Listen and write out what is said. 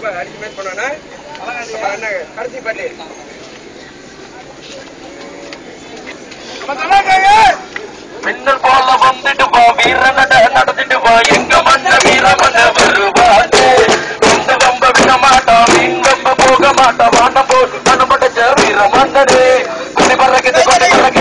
ரொம்ப அடிச்சு மேட்ச் பண்ணோன்னா என்ன கடைசி பாட்டு மின்னல் போல வந்துட்டு போ வீரனட நடந்துட்டு போ எங்க மண்ண வீரமண்ண வருவானே இந்த வம்ப விட மாட்டான் இங்கம்ப போக மாட்டான் வானம் போட்டு மனமடைச்ச வீரமண்ணனே குடி பறக்குது கொடை பறக்குது